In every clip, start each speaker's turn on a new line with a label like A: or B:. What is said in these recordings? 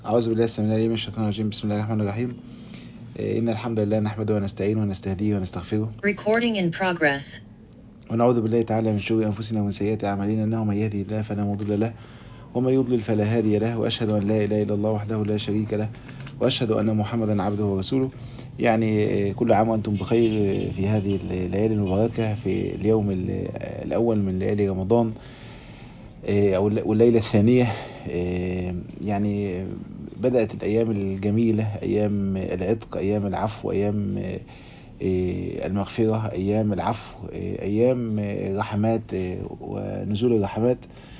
A: أعوذ بالله السميع العليم من الشيطان الرجيم بسم الله الرحمن الرحيم إيه، إن الحمد لله نحمده ونستعينه ونستهديه ونستغفره
B: Recording in progress.
A: ونعوذ بالله تعالى من شرور أنفسنا ومن سيئات أعمالنا إنه من يهدي الله فلا مضل له ومن يضلل فلا هادي له وأشهد أن لا إله إلا الله وحده لا شريك له وأشهد أن محمدا عبده ورسوله يعني إيه، كل عام وأنتم بخير إيه، في هذه الليالي المباركة في اليوم ال- الأول من ليالي رمضان إيه، أو الل- والليلة الثانية إيه، يعني بدأت الأيام الجميلة أيام العتق أيام العفو أيام إيه، المغفرة أيام العفو إيه، أيام الرحمات إيه، ونزول الرحمات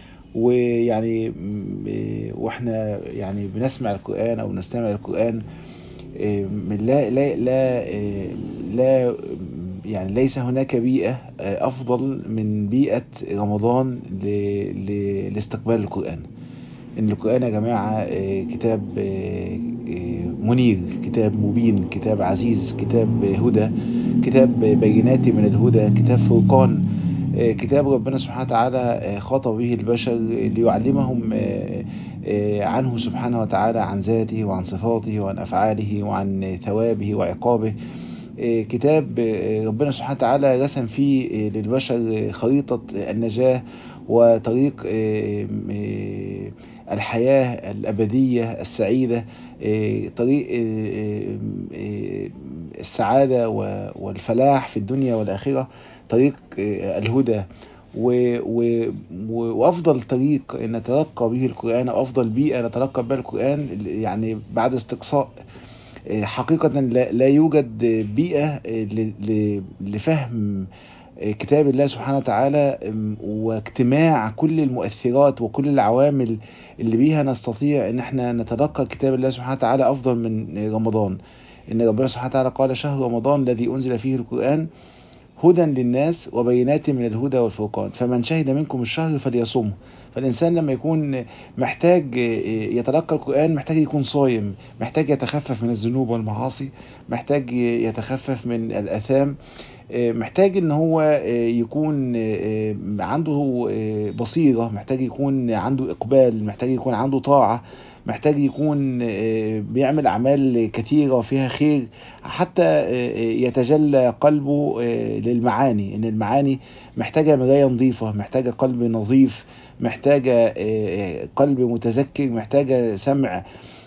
A: ويعني م- إيه، واحنا يعني بنسمع القرآن أو نستمع القرآن إيه، من لا لا لا إيه، لا يعني ليس هناك بيئة آه، أفضل من بيئة رمضان ل- ل- لاستقبال القرآن إن القرآن يا جماعة آه، كتاب آه، آه، منير كتاب مبين كتاب عزيز كتاب هدى كتاب بينات من الهدى كتاب فرقان آه، كتاب ربنا سبحانه وتعالى آه، خاطب به البشر ليعلمهم آه، آه، عنه سبحانه وتعالى عن ذاته وعن صفاته وعن أفعاله وعن ثوابه وعقابه آه، كتاب آه، ربنا سبحانه وتعالى رسم فيه آه، للبشر آه، خريطة النجاة وطريق آه، آه، الحياة الأبدية السعيدة آه، طريق آه، آه، السعادة و- والفلاح في الدنيا والآخرة طريق آه، الهدى و و و وافضل طريق نتلقى به القران او افضل بيئه نتلقى بها القران يعني بعد استقصاء آه، حقيقه لا لا يوجد بيئه آه، ل- ل- لفهم آه، كتاب الله سبحانه وتعالى آم، واجتماع كل المؤثرات وكل العوامل اللي بيها نستطيع ان احنا نتلقى كتاب الله سبحانه وتعالى افضل من آه، رمضان ان ربنا سبحانه وتعالى قال شهر رمضان الذي انزل فيه القران هدى للناس وبينات من الهدى والفرقان فمن شهد منكم الشهر فليصمه فالإنسان لما يكون محتاج يتلقى القرآن محتاج يكون صايم محتاج يتخفف من الذنوب والمعاصي محتاج يتخفف من الأثام محتاج ان هو يكون عنده بصيرة محتاج يكون عنده إقبال محتاج يكون عنده طاعة محتاج يكون بيعمل أعمال كثيرة فيها خير حتى يتجلى قلبه للمعاني إن المعاني محتاجة مراية نظيفة محتاجة قلب نظيف محتاجة قلب متذكر محتاجة سمع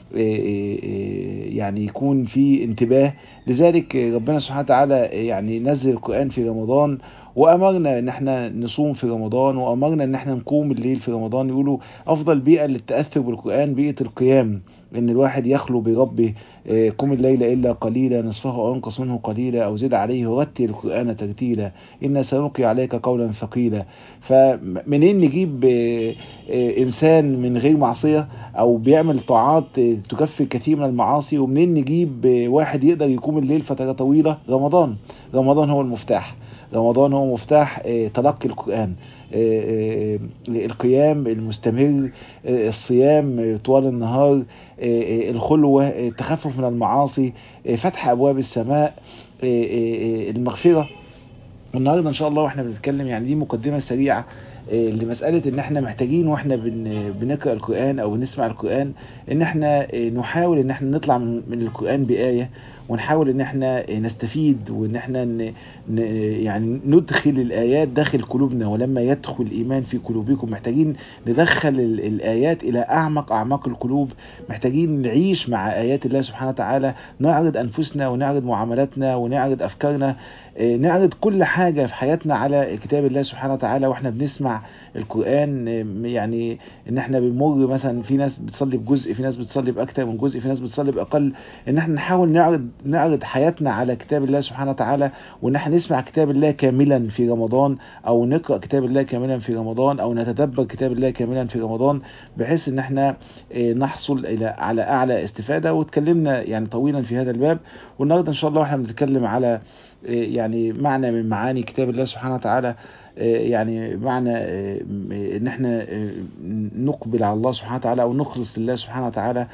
A: يعني يكون في انتباه لذلك ربنا سبحانه وتعالى يعني نزل القرآن في رمضان وأمرنا إن احنا نصوم في رمضان وأمرنا إن احنا نقوم الليل في رمضان يقولوا أفضل بيئة للتأثر بالقرآن بيئة القيام إن الواحد يخلو بربه آه، قم الليل إلا قليلا نصفه أو انقص منه قليلا أو زد عليه ورتل القرآن ترتيلا إنا سنلقي عليك قولا ثقيلا فمنين نجيب آه، آه، إنسان من غير معصية أو بيعمل طاعات آه، تكفر كثير من المعاصي ومنين نجيب آه، واحد يقدر يقوم الليل فترة طويلة رمضان رمضان هو المفتاح رمضان هو مفتاح آه، تلقي القرآن آه، آه، القيام المستمر آه، الصيام آه، طوال النهار آه، آه، الخلوة آه، التخفف من المعاصي آه، فتح أبواب السماء آه، آه، آه، المغفرة والنهارده ان شاء الله واحنا بنتكلم يعني دي مقدمه سريعه آه، لمساله ان احنا محتاجين واحنا بن بنقرا القران او بنسمع القران ان احنا آه، نحاول ان احنا نطلع من من القران بايه ونحاول ان احنا آه، نستفيد وان احنا ن ن يعني ندخل الايات داخل قلوبنا ولما يدخل الايمان في قلوبكم محتاجين ندخل ال- الايات الى اعمق اعماق القلوب محتاجين نعيش مع ايات الله سبحانه وتعالى نعرض انفسنا ونعرض معاملاتنا ونعرض افكارنا آه، نعرض كل حاجة في حياتنا على كتاب الله سبحانه وتعالى واحنا بنسمع القرآن آه، يعني ان احنا بنمر مثلا في ناس بتصلي بجزء في ناس بتصلي بأكتر من جزء في ناس بتصلي بأقل ان احنا نحاول نعرض نعرض حياتنا على كتاب الله سبحانه وتعالى وان احنا نسمع كتاب الله كاملا في رمضان او نقرأ كتاب الله كاملا في رمضان او نتدبر كتاب الله كاملا في رمضان بحيث ان احنا آه، نحصل الى على اعلى استفادة واتكلمنا يعني طويلا في هذا الباب والنهارده ان شاء الله احنا بنتكلم على يعني معنى من معاني كتاب الله سبحانه وتعالى يعني معنى ان احنا نقبل على الله سبحانه وتعالى او نخلص لله سبحانه وتعالى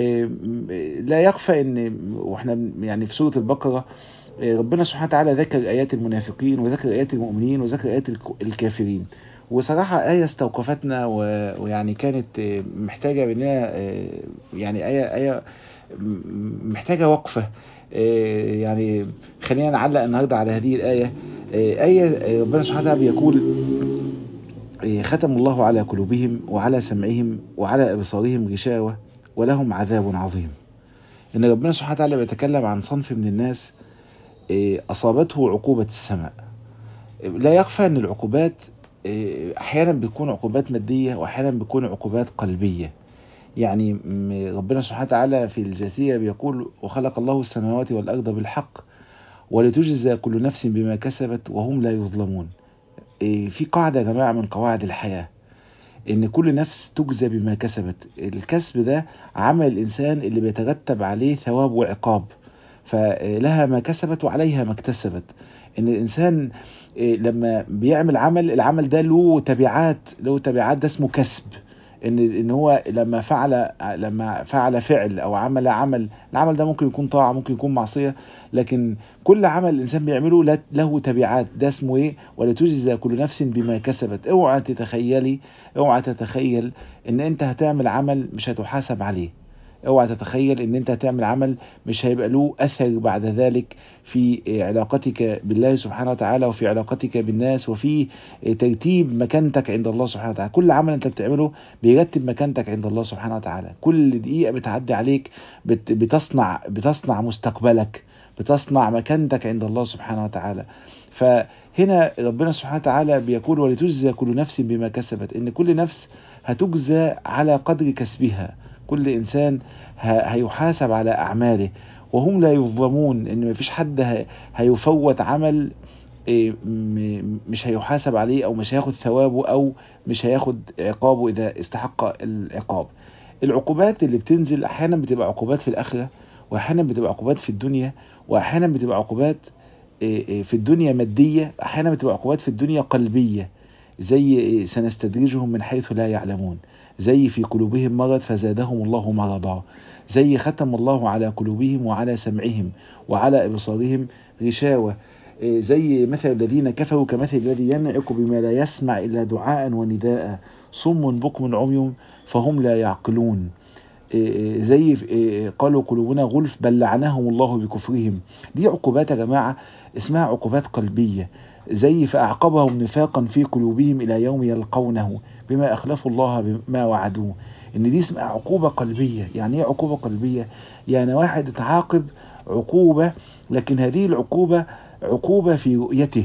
A: لا يخفى ان واحنا يعني في سورة البقرة ربنا سبحانه وتعالى ذكر ايات المنافقين وذكر ايات المؤمنين وذكر ايات الكافرين وصراحة آية استوقفتنا و- ويعني كانت آه، محتاجة مننا آه، يعني آية آية م- محتاجة وقفة آه، يعني خلينا نعلق النهاردة على هذه الآية آه، آية آه، ربنا سبحانه وتعالى بيقول آه، ختم الله على قلوبهم وعلى سمعهم وعلى أبصارهم غشاوة ولهم عذاب عظيم إن ربنا سبحانه وتعالى بيتكلم عن صنف من الناس آه، أصابته عقوبة السماء لا يخفى ان العقوبات آه، احيانا بتكون عقوبات ماديه واحيانا بتكون عقوبات قلبيه يعني م- ربنا سبحانه وتعالى في الجاثيه بيقول وخلق الله السماوات والارض بالحق ولتجزى كل نفس بما كسبت وهم لا يظلمون آه، في قاعده يا جماعه من قواعد الحياه ان كل نفس تجزى بما كسبت الكسب ده عمل الانسان اللي بيترتب عليه ثواب وعقاب فلها ما كسبت وعليها ما اكتسبت ان الانسان إيه، لما بيعمل عمل العمل ده له تبعات له تبعات ده اسمه كسب ان ان هو لما فعل لما فعل فعل او عمل عمل العمل ده ممكن يكون طاعه ممكن يكون معصيه لكن كل عمل الانسان بيعمله له- له تبعات ده اسمه ايه ولتجزى كل نفس بما كسبت اوعى تتخيلي اوعى تتخيل ان انت هتعمل عمل مش هتحاسب عليه اوعى تتخيل ان انت هتعمل عمل مش هيبقى له اثر بعد ذلك في علاقتك بالله سبحانه وتعالى وفي علاقتك بالناس وفي ترتيب مكانتك عند الله سبحانه وتعالى كل عمل انت بتعمله بيرتب مكانتك عند الله سبحانه وتعالى كل دقيقة بتعدي عليك بت- بتصنع بتصنع مستقبلك بتصنع مكانتك عند الله سبحانه وتعالى فهنا ربنا سبحانه وتعالى بيقول ولتجزى كل نفس بما كسبت ان كل نفس هتجزى على قدر كسبها كل انسان ه- هيحاسب على اعماله وهم لا يظلمون ان مفيش حد ه- هيفوت عمل إيه، م- مش هيحاسب عليه او مش هياخد ثوابه او مش هياخد عقابه اذا استحق العقاب العقوبات اللي بتنزل احيانا بتبقى عقوبات في الاخره واحيانا بتبقى عقوبات في الدنيا واحيانا بتبقى عقوبات إيه، إيه، في الدنيا ماديه احيانا بتبقى عقوبات في الدنيا قلبيه زي إيه، سنستدرجهم من حيث لا يعلمون زي في قلوبهم مرض فزادهم الله مرضا زي ختم الله على قلوبهم وعلى سمعهم وعلى ابصارهم غشاوه إيه، زي مثل الذين كفروا كمثل الذي ينعق بما لا يسمع الا دعاء ونداء صم بكم عمي فهم لا يعقلون إيه، إيه، زي إيه، قالوا قلوبنا غلف بل لعنهم الله بكفرهم دي عقوبات يا جماعه اسمها عقوبات قلبيه زي فأعقبهم نفاقا في قلوبهم إلى يوم يلقونه بما أخلفوا الله بما وعدوه إن دي اسمها عقوبة قلبية يعني إيه عقوبة قلبية يعني واحد اتعاقب عقوبة لكن هذه العقوبة عقوبة في رؤيته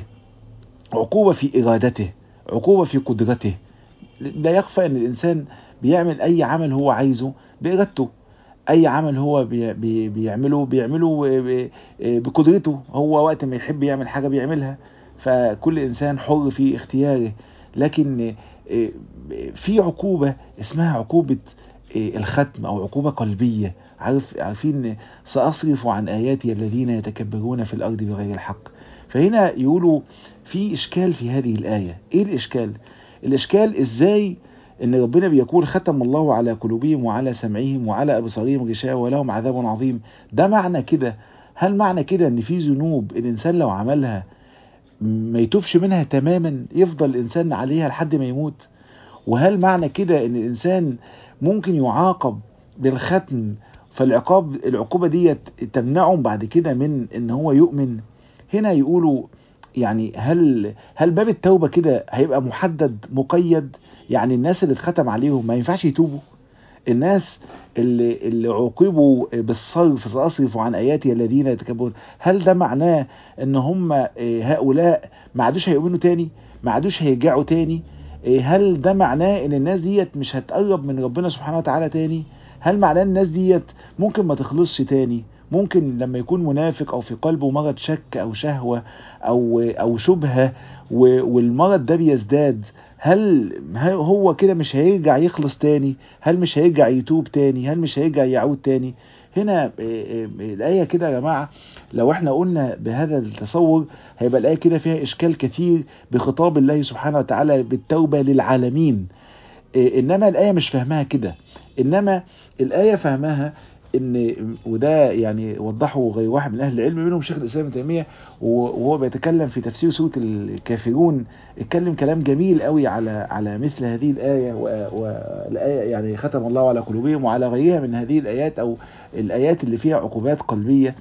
A: عقوبة في إرادته عقوبة في قدرته لا يخفى أن الإنسان بيعمل أي عمل هو عايزه بإرادته أي عمل هو بي بي بيعمله بيعمله ب- ب- بقدرته هو وقت ما يحب يعمل حاجة بيعملها فكل إنسان حر في اختياره لكن آه، في عقوبة اسمها عقوبة آه، الختم أو عقوبة قلبية عارف عارفين سأصرف عن آياتي الذين يتكبرون في الأرض بغير الحق فهنا يقولوا في إشكال في هذه الآية إيه الإشكال؟ الإشكال إزاي ان ربنا بيقول ختم الله على قلوبهم وعلى سمعهم وعلى ابصارهم غشاوه ولهم عذاب عظيم ده معنى كده هل معنى كده ان في ذنوب الانسان لو عملها ما يتوبش منها تماما يفضل الانسان عليها لحد ما يموت وهل معنى كده ان الانسان ممكن يعاقب بالختم فالعقاب العقوبه ديت تمنعه بعد كده من ان هو يؤمن هنا يقولوا يعني هل هل باب التوبه كده هيبقى محدد مقيد يعني الناس اللي اتختم عليهم ما ينفعش يتوبوا الناس اللي اللي عوقبوا بالصرف سأصرف عن آياتي الذين يتكبرون هل ده معناه ان هم آه، هؤلاء ما عادوش هيؤمنوا تاني ما عادوش هيرجعوا تاني آه، هل ده معناه ان الناس ديت مش هتقرب من ربنا سبحانه وتعالى تاني هل معناه ان الناس ديت ممكن ما تخلصش تاني ممكن لما يكون منافق او في قلبه مرض شك او شهوة او او شبهة و- والمرض ده بيزداد هل هل هو كده مش هيرجع يخلص تاني هل مش هيرجع يتوب تاني هل مش هيرجع يعود تاني هنا آه، آه، الآية كده يا جماعة لو احنا قلنا بهذا التصور هيبقى الآية كده فيها إشكال كثير بخطاب الله سبحانه وتعالى بالتوبة للعالمين آه، إنما الآية مش فاهمها كده إنما الآية فاهمها ان وده يعني وضحه غير واحد من اهل العلم منهم شيخ الاسلام ابن تيميه وهو بيتكلم في تفسير سوره الكافرون اتكلم كلام جميل قوي على على مثل هذه الايه والايه يعني ختم الله على قلوبهم وعلى غيرها من هذه الايات او الايات اللي فيها عقوبات قلبيه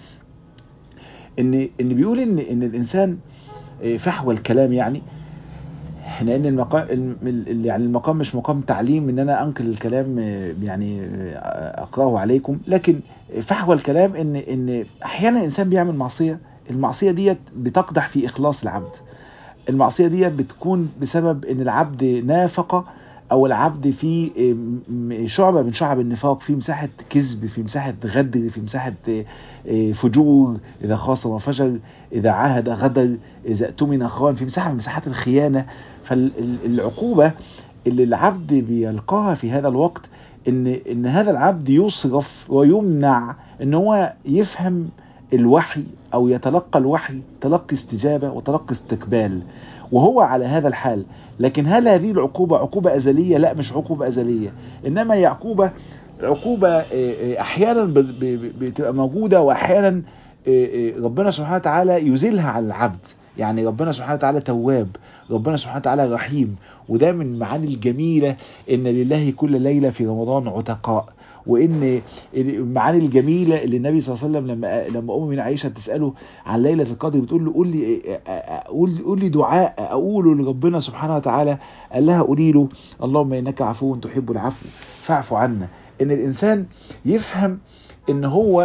A: ان ان بيقول ان ان الانسان فحوى الكلام يعني لان المقام يعني المقام مش مقام تعليم ان انا انقل الكلام يعني اقراه عليكم لكن فحوى الكلام ان ان احيانا الانسان بيعمل معصيه المعصيه ديت بتقدح في اخلاص العبد المعصيه ديت بتكون بسبب ان العبد نافق او العبد في شعبة من شعب النفاق في مساحة كذب في مساحة غدر في مساحة فجور اذا خاصم فجر اذا عاهد غدر اذا اؤتمن خان في مساحة من مساحات الخيانة فالعقوبة اللي العبد بيلقاها في هذا الوقت ان ان هذا العبد يصرف ويمنع ان هو يفهم الوحي او يتلقى الوحي تلقي استجابة وتلقي استقبال وهو على هذا الحال لكن هل هذه العقوبة عقوبة أزلية لا مش عقوبة أزلية إنما هي عقوبة عقوبة أحيانا بتبقى موجودة وأحيانا ربنا سبحانه وتعالى يزيلها على العبد يعني ربنا سبحانه وتعالى تواب ربنا سبحانه وتعالى رحيم وده من المعاني الجميلة إن لله كل ليلة في رمضان عتقاء وان المعاني الجميله اللي النبي صلى الله عليه وسلم لما لما ام من عائشه تساله عن ليله القدر بتقول له قول لي قول قول لي دعاء اقوله لربنا سبحانه وتعالى قال لها قولي له اللهم انك عفو تحب العفو فاعف عنا ان الانسان يفهم ان هو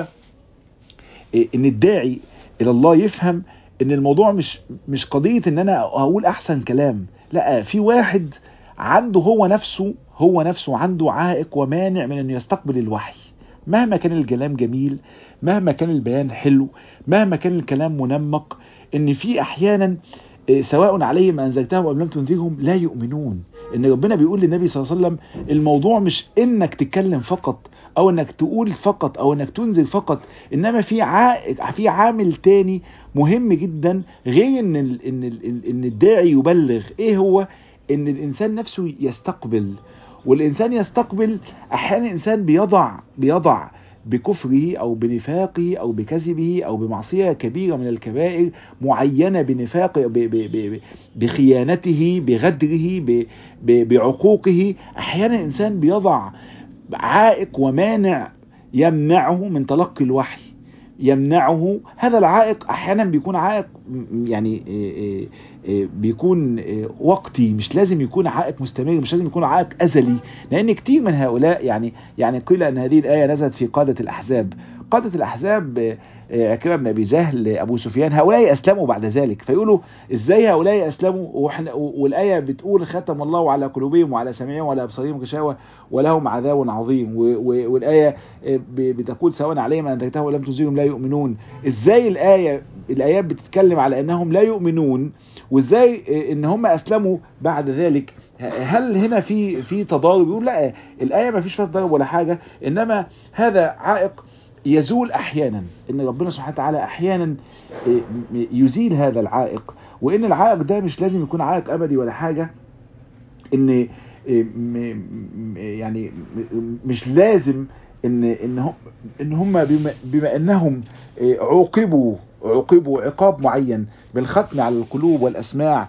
A: ان الداعي الى الله يفهم ان الموضوع مش مش قضيه ان انا هقول احسن كلام لا في واحد عنده هو نفسه هو نفسه عنده عائق ومانع من انه يستقبل الوحي مهما كان الكلام جميل مهما كان البيان حلو مهما كان الكلام منمق ان في احيانا سواء عليهم انزلتهم ام لم تنذرهم لا يؤمنون ان ربنا بيقول للنبي صلى الله عليه وسلم الموضوع مش انك تتكلم فقط او انك تقول فقط او انك تنزل فقط انما في عائق في عامل تاني مهم جدا غير ان ال ان ال ان الداعي يبلغ ايه هو ان الانسان نفسه يستقبل والانسان يستقبل احيانا الانسان بيضع بيضع بكفره او بنفاقه او بكذبه او بمعصيه كبيره من الكبائر معينه بنفاق بخيانته بغدره بعقوقه احيانا الانسان بيضع عائق ومانع يمنعه من تلقي الوحي يمنعه هذا العائق احيانا بيكون عائق يعني بيكون وقتي مش لازم يكون عائق مستمر مش لازم يكون عائق ازلي لان كتير من هؤلاء يعني يعني قيل ان هذه الايه نزلت في قاده الاحزاب قاده الاحزاب عكرمه بن ابي جهل ابو سفيان هؤلاء اسلموا بعد ذلك فيقولوا ازاي هؤلاء اسلموا واحنا والايه بتقول ختم الله على قلوبهم وعلى سمعهم وعلى ابصارهم غشاوه ولهم عذاب عظيم والايه بتقول سواء عليهم ان انذرتهم ولم تنذرهم لا يؤمنون ازاي الايه الايات بتتكلم على انهم لا يؤمنون وازاي ان هم اسلموا بعد ذلك هل هنا في في تضارب يقول لا الايه ما فيش فيها تضارب ولا حاجه انما هذا عائق يزول احيانا ان ربنا سبحانه وتعالى احيانا يزيل هذا العائق وان العائق ده مش لازم يكون عائق ابدي ولا حاجه ان يعني مش لازم ان ان هم ان هم بما, بما انهم عوقبوا عوقبوا عقاب معين بالختم على القلوب والاسماع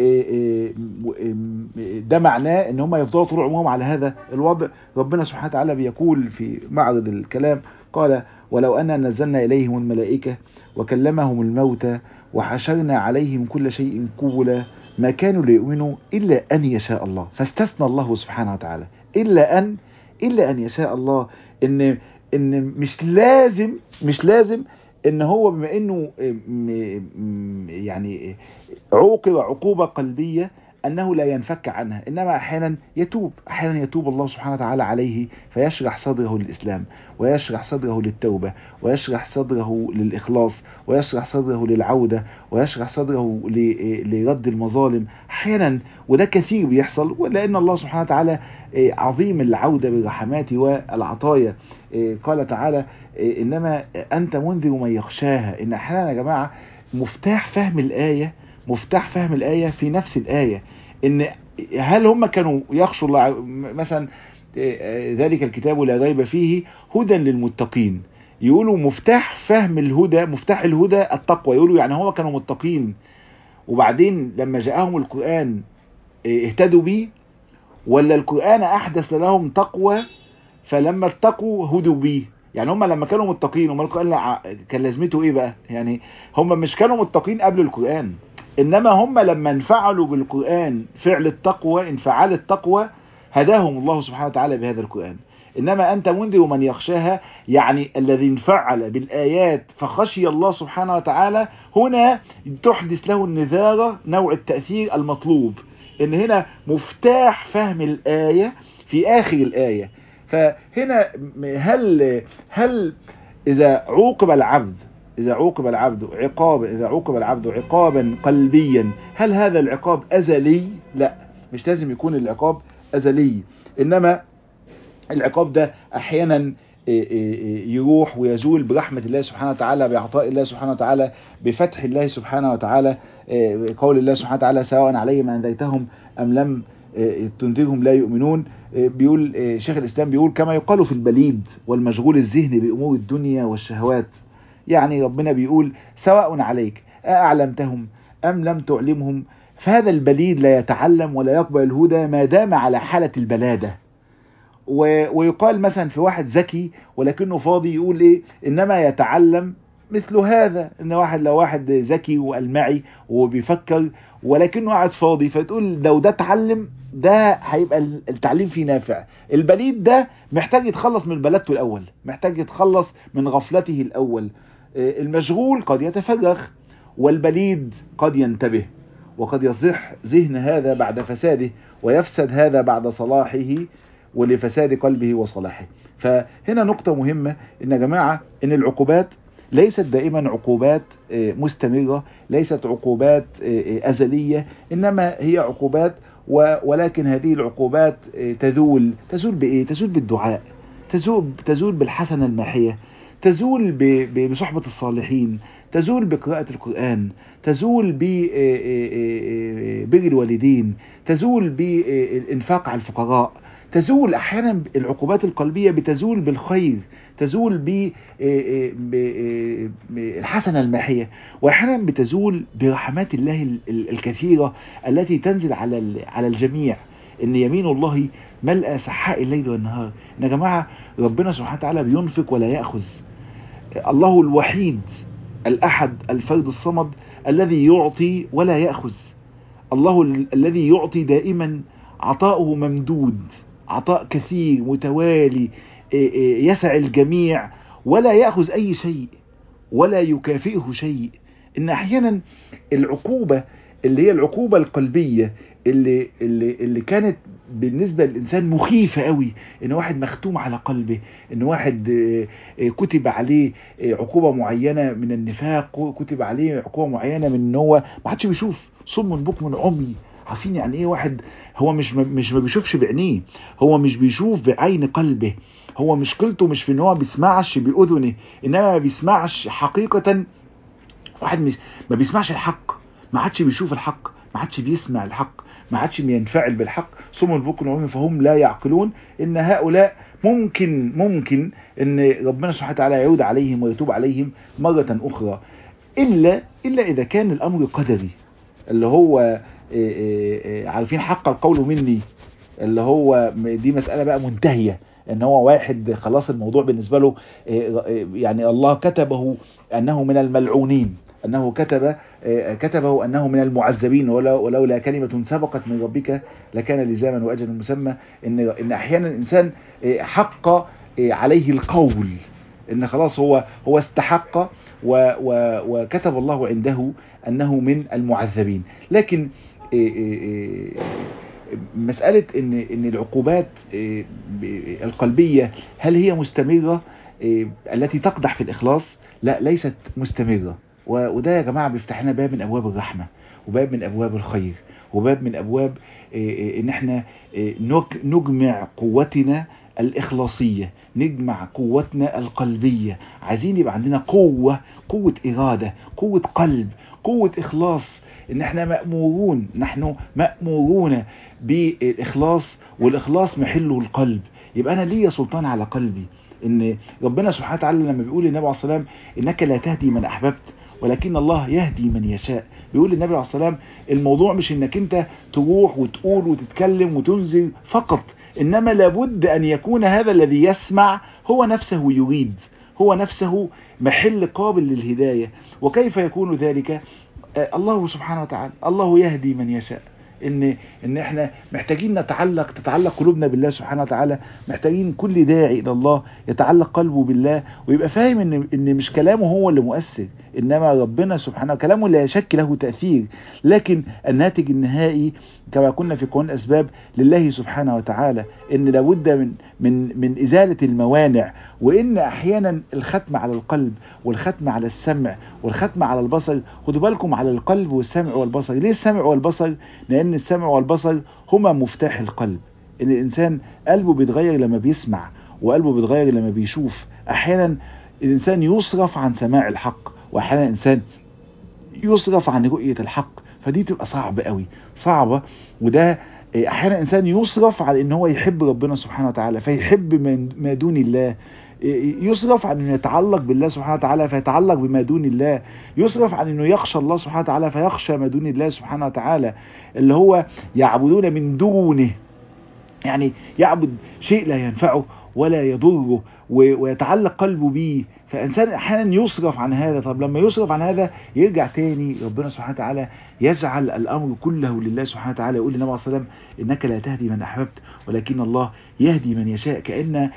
A: وده معناه ان هم يفضلوا طول عمرهم على هذا الوضع ربنا سبحانه وتعالى بيقول في معرض الكلام قال ولو أن نزلنا إليهم الملائكة وكلمهم الموتى وحشرنا عليهم كل شيء قبلا ما كانوا ليؤمنوا إلا أن يشاء الله فاستثنى الله سبحانه وتعالى إلا أن إلا أن يشاء الله إن إن مش لازم مش لازم ان هو بما انه يعني عوقب عقوبة قلبية أنه لا ينفك عنها إنما أحيانا يتوب أحيانا يتوب الله سبحانه وتعالى عليه فيشرح صدره للإسلام ويشرح صدره للتوبة ويشرح صدره للإخلاص ويشرح صدره للعودة ويشرح صدره لرد المظالم أحيانا وده كثير بيحصل لأن الله سبحانه وتعالى عظيم العودة بالرحمات والعطايا قال تعالى إنما أنت منذر من يخشاها إن أحيانا يا جماعة مفتاح فهم الآية مفتاح فهم الآية في نفس الآية إن هل هم كانوا يخشوا الله مثلا ذلك الكتاب لا ريب فيه هدى للمتقين يقولوا مفتاح فهم الهدى مفتاح الهدى التقوى يقولوا يعني هو كانوا متقين وبعدين لما جاءهم القرآن اهتدوا بيه ولا القرآن أحدث لهم تقوى فلما اتقوا هدوا بيه يعني هم لما كانوا متقين هم القرآن كان لازمته ايه بقى يعني هم مش كانوا متقين قبل القرآن انما هم لما انفعلوا بالقرآن فعل التقوى انفعال التقوى هداهم الله سبحانه وتعالى بهذا القرآن إنما أنت منذر من يخشاها يعني الذي انفعل بالآيات فخشي الله سبحانه وتعالى هنا تحدث له النذارة نوع التأثير المطلوب إن هنا مفتاح فهم الآية في آخر الآية فهنا هل هل إذا عوقب العبد إذا عوقب العبد عقاب إذا عوقب العبد عقابا قلبيا هل هذا العقاب أزلي؟ لا مش لازم يكون العقاب أزلي إنما العقاب ده أحيانا يروح ويزول برحمة الله سبحانه وتعالى بعطاء الله سبحانه وتعالى بفتح الله سبحانه وتعالى قول الله سبحانه وتعالى سواء عليهم أنذيتهم أم لم تنذرهم لا يؤمنون بيقول شيخ الإسلام بيقول كما يقال في البليد والمشغول الذهن بأمور الدنيا والشهوات يعني ربنا بيقول سواء عليك أعلمتهم أم لم تعلمهم فهذا البليد لا يتعلم ولا يقبل الهدى ما دام على حالة البلادة ويقال مثلا في واحد ذكي ولكنه فاضي يقول ايه انما يتعلم مثل هذا ان واحد لو واحد ذكي والمعي وبيفكر ولكنه قاعد فاضي فتقول لو ده اتعلم ده هيبقى التعليم فيه نافع البليد ده محتاج يتخلص من بلدته الاول محتاج يتخلص من غفلته الاول المشغول قد يتفرغ والبليد قد ينتبه وقد يصح ذهن هذا بعد فساده ويفسد هذا بعد صلاحه ولفساد قلبه وصلاحه فهنا نقطة مهمة ان يا جماعة ان العقوبات ليست دائما عقوبات مستمرة ليست عقوبات أزلية إنما هي عقوبات ولكن هذه العقوبات تزول تزول بإيه؟ تزول بالدعاء تزول, تزول بالحسنة الماحية تزول بصحبة الصالحين تزول بقراءة القرآن تزول ببر الوالدين تزول بالإنفاق على الفقراء تزول احيانا العقوبات القلبية بتزول بالخير تزول بالحسنة الماحية واحيانا بتزول برحمات الله الكثيرة التي تنزل على على الجميع ان يمين الله ملأ سحاء الليل والنهار ان يا جماعة ربنا سبحانه وتعالى بينفق ولا يأخذ الله الوحيد الأحد الفرد الصمد الذي يعطي ولا يأخذ الله الذي يعطي دائما عطاؤه ممدود عطاء كثير متوالي يسع الجميع ولا يأخذ أي شيء ولا يكافئه شيء إن أحيانا العقوبة اللي هي العقوبة القلبية اللي, اللي, اللي كانت بالنسبة للإنسان مخيفة قوي إن واحد مختوم على قلبه إن واحد كتب عليه عقوبة معينة من النفاق كتب عليه عقوبة معينة من إن هو ما حدش بيشوف صم بكم عمي عارفين يعني ايه واحد هو مش مش ما بيشوفش بعينيه هو مش بيشوف بعين قلبه هو مشكلته مش في ان هو بيسمعش باذنه انما ما بيسمعش حقيقة واحد مش ما بيسمعش الحق ما عادش بيشوف الحق ما عادش بيسمع الحق ما عادش بينفعل بالحق صم البكم عمي فهم لا يعقلون ان هؤلاء ممكن ممكن ان ربنا سبحانه وتعالى يعود عليهم ويتوب عليهم مرة اخرى الا الا اذا كان الامر قدري اللي هو إيه إيه عارفين حق القول مني اللي هو دي مسألة بقى منتهية ان هو واحد خلاص الموضوع بالنسبة له إيه يعني الله كتبه انه من الملعونين انه كتب كتبه انه من المعذبين ولولا كلمة سبقت من ربك لكان لزاما واجل مسمى ان ان احيانا الانسان حق عليه القول ان خلاص هو هو استحق و و وكتب الله عنده انه من المعذبين لكن مسألة ان ان العقوبات القلبية هل هي مستمرة التي تقدح في الاخلاص لا ليست مستمرة وده يا جماعة بيفتح لنا باب من ابواب الرحمة وباب من ابواب الخير وباب من ابواب ان احنا نجمع قوتنا الإخلاصية نجمع قوتنا القلبية عايزين يبقى عندنا قوة قوة إرادة قوة قلب قوة إخلاص إن احنا مأمورون نحن مأمورون بالإخلاص والإخلاص محله القلب يبقى انا ليا سلطان على قلبي ان ربنا سبحانه وتعالى لما بيقول للنبي عليه الصلاه والسلام انك لا تهدي من احببت ولكن الله يهدي من يشاء بيقول للنبي عليه الصلاه والسلام الموضوع مش انك انت تروح وتقول وتتكلم وتنزل فقط انما لابد ان يكون هذا الذي يسمع هو نفسه يريد هو نفسه محل قابل للهدايه وكيف يكون ذلك الله سبحانه وتعالى الله يهدي من يشاء ان ان احنا محتاجين نتعلق تتعلق قلوبنا بالله سبحانه وتعالى محتاجين كل داعي الى الله يتعلق قلبه بالله ويبقى فاهم ان ان مش كلامه هو اللي مؤثر انما ربنا سبحانه كلامه لا يشك له تاثير لكن الناتج النهائي كما قلنا في قانون الاسباب لله سبحانه وتعالى ان لابد من من من ازاله الموانع وان احيانا الختم على القلب والختم على السمع والختم على البصر خدوا بالكم على القلب والسمع والبصر ليه السمع والبصر لان السمع والبصر هما مفتاح القلب ان الانسان قلبه بيتغير لما بيسمع وقلبه بيتغير لما بيشوف احيانا الانسان يصرف عن سماع الحق واحيانا الانسان يصرف عن رؤيه الحق فدي تبقى صعبه قوي صعبه وده احيانا الانسان يصرف على ان هو يحب ربنا سبحانه وتعالى فيحب ما دون الله يصرف عن انه يتعلق بالله سبحانه وتعالى فيتعلق بما دون الله يصرف عن انه يخشى الله سبحانه وتعالى فيخشى ما دون الله سبحانه وتعالى اللي هو يعبدون من دونه يعني يعبد شيء لا ينفعه ولا يضره ويتعلق قلبه به فإنسان أحيانا يصرف عن هذا طب لما يصرف عن هذا يرجع تاني ربنا سبحانه وتعالى يجعل الأمر كله لله سبحانه وتعالى يقول للنبي عليه الصلاة والسلام إنك لا تهدي من أحببت ولكن الله يهدي من يشاء كأن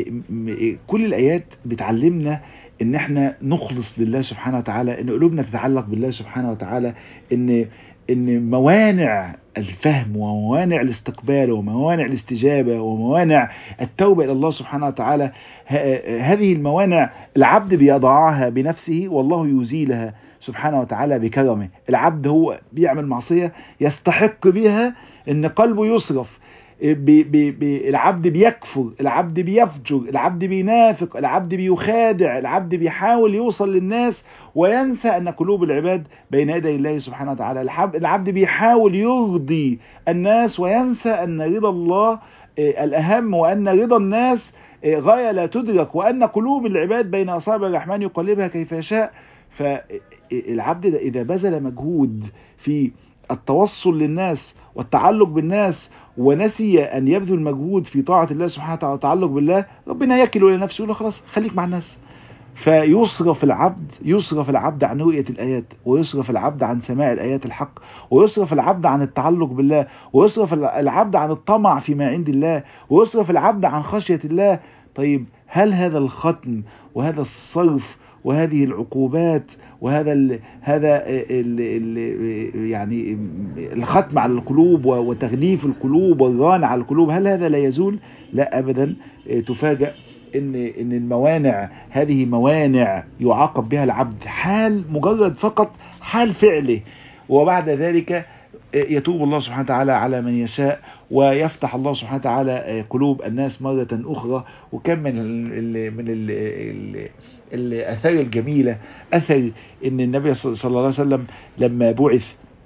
A: كل الآيات بتعلمنا ان احنا نخلص لله سبحانه وتعالى ان قلوبنا تتعلق بالله سبحانه وتعالى ان ان موانع الفهم وموانع الاستقبال وموانع الاستجابة وموانع التوبة إلى الله سبحانه وتعالى هذه الموانع العبد بيضعها بنفسه والله يزيلها سبحانه وتعالى بكرمه العبد هو بيعمل معصية يستحق بها ان قلبه يصرف بي بي بي العبد بيكفر العبد بيفجر العبد بينافق العبد بيخادع العبد بيحاول يوصل للناس وينسى أن قلوب العباد بين يدي الله سبحانه وتعالى العبد بيحاول يرضي الناس وينسى أن رضا الله الأهم وأن رضا الناس غاية لا تدرك وأن قلوب العباد بين أصابع الرحمن يقلبها كيف يشاء فالعبد إذا بذل مجهود في التوصل للناس والتعلق بالناس ونسي أن يبذل مجهود في طاعة الله سبحانه وتعالى والتعلق بالله ربنا يكل إلى نفسه يقول خلاص خليك مع الناس فيصرف العبد يصرف العبد عن رؤية الآيات ويصرف العبد عن سماع الآيات الحق ويصرف العبد عن التعلق بالله ويصرف العبد عن الطمع فيما عند الله ويصرف العبد عن خشية الله طيب هل هذا الختم وهذا الصرف وهذه العقوبات وهذا ال هذا ال ال يعني الختم على القلوب وتغليف القلوب والران على القلوب هل هذا لا يزول لا ابدا تفاجأ ان ان الموانع هذه موانع يعاقب بها العبد حال مجرد فقط حال فعله وبعد ذلك يتوب الله سبحانه وتعالى على من يشاء ويفتح الله سبحانه وتعالى قلوب الناس مرة أخرى وكم من ال من ال ال الأثار الجميلة أثر أن النبي صلى الله عليه وسلم لما بعث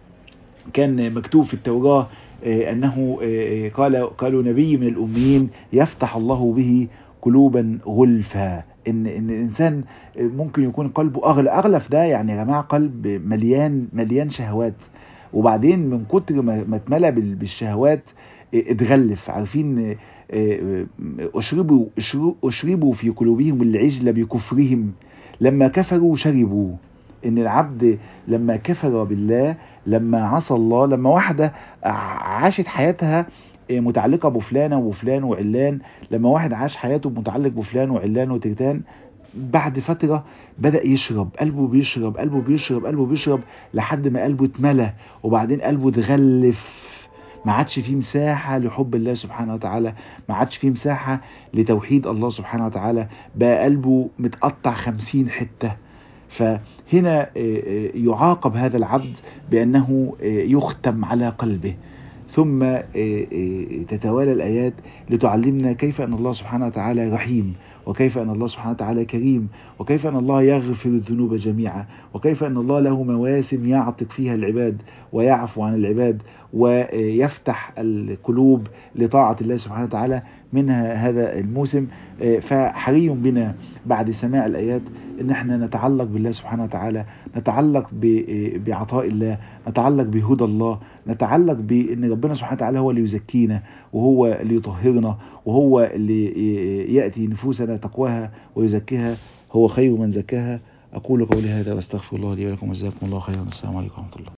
A: كان مكتوب في التوراة أنه قال قالوا نبي من الأميين يفتح الله به قلوبا غلفا ان ان الانسان ممكن يكون قلبه اغلى اغلف ده يعني يا جماعه قلب مليان مليان شهوات وبعدين من كتر ما اتملى بالشهوات اتغلف عارفين اشربوا اشربوا في قلوبهم العجل بكفرهم لما كفروا شربوا ان العبد لما كفر بالله لما عصى الله لما واحدة عاشت حياتها متعلقة بفلانة وفلان وعلان لما واحد عاش حياته متعلق بفلان وعلان وترتان بعد فترة بدأ يشرب قلبه بيشرب قلبه بيشرب قلبه بيشرب لحد ما قلبه اتملى وبعدين قلبه اتغلف ما عادش فيه مساحة لحب الله سبحانه وتعالى ما عادش فيه مساحة لتوحيد الله سبحانه وتعالى بقى قلبه متقطع خمسين حتة فهنا يعاقب هذا العبد بأنه يختم على قلبه ثم تتوالى الآيات لتعلمنا كيف أن الله سبحانه وتعالى رحيم وكيف أن الله سبحانه وتعالى كريم وكيف أن الله يغفر الذنوب جميعا وكيف أن الله له مواسم يعتق فيها العباد ويعفو عن العباد ويفتح القلوب لطاعة الله سبحانه وتعالى منها هذا الموسم فحري بنا بعد سماع الآيات ان احنا نتعلق بالله سبحانه وتعالى نتعلق بعطاء الله نتعلق بهدى الله نتعلق بان ربنا سبحانه وتعالى هو اللي يزكينا وهو اللي يطهرنا وهو اللي يأتي نفوسنا تقواها ويزكيها هو خير من زكاها أقول قولي هذا واستغفر الله لي ولكم وجزاكم الله خيرا السلام عليكم ورحمة الله